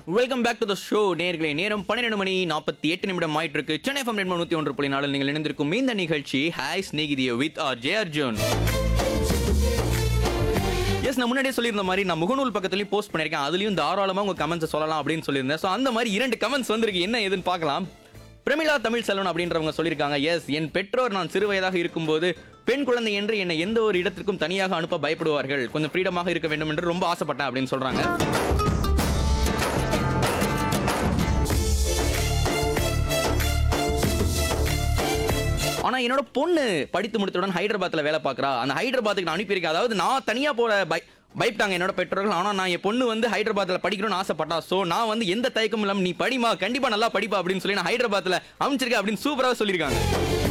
welcome back to the show நேர்களே நேரம் பன்னிரெண்டு மணி நாற்பத்தி எட்டு நிமிடம் ஆயிட்டு இருக்கு சென்னை எஃப்எம் ரெண்டு நூத்தி ஒன்று புள்ளி நாலு நீங்கள் இணைந்திருக்கும் இந்த நிகழ்ச்சி ஹாய் ஸ்நேகிதியோ with R J Arjun yes நான் முன்னாடியே சொல்லியிருந்த மாதிரி நான் முகநூல் பக்கத்துலயும் போஸ்ட் பண்ணியிருக்கேன் அதுலயும் தாராளமா உங்க கமெண்ட்ஸ் சொல்லலாம் அப்படின்னு சொல்லியிருந்தேன் ஸோ அந்த மாதிரி இரண்டு கமெண்ட்ஸ் வந்திருக்கு என்ன ஏதுன்னு பார்க்கலாம் பிரமிளா தமிழ் செல்வன் அப்படின்றவங்க சொல்லியிருக்காங்க எஸ் என் பெற்றோர் நான் சிறு வயதாக இருக்கும்போது பெண் குழந்தை என்று என்னை எந்த ஒரு இடத்திற்கும் தனியாக அனுப்ப பயப்படுவார்கள் கொஞ்சம் ஃப்ரீடமாக இருக்க வேண்டும் என்று ரொம்ப ஆசைப்பட்டேன் அப்படின்னு சொல்றாங்க ஆனா என்னோட பொண்ணு படித்து முடித்தவுடன் ஹைதராபாத்ல வேலை பார்க்கறா அந்த ஹைதராபாத்துக்கு நான் அனுப்பியிருக்கேன் அதாவது நான் தனியா போற பை பயப்பட்டாங்க என்னோட பெற்றோர்கள் ஆனா நான் என் பொண்ணு வந்து ஹைதராபாத்ல படிக்கணும்னு ஆசைப்பட்டா சோ நான் வந்து எந்த தயக்கமும் இல்லாம நீ படிமா கண்டிப்பா நல்லா படிப்பா அப்படின்னு சொல்லி நான் ஹைதராபாத்ல அமைச்சிருக்கேன் அப்படின்னு சூப்பரா சொல்லியிருக்காங்க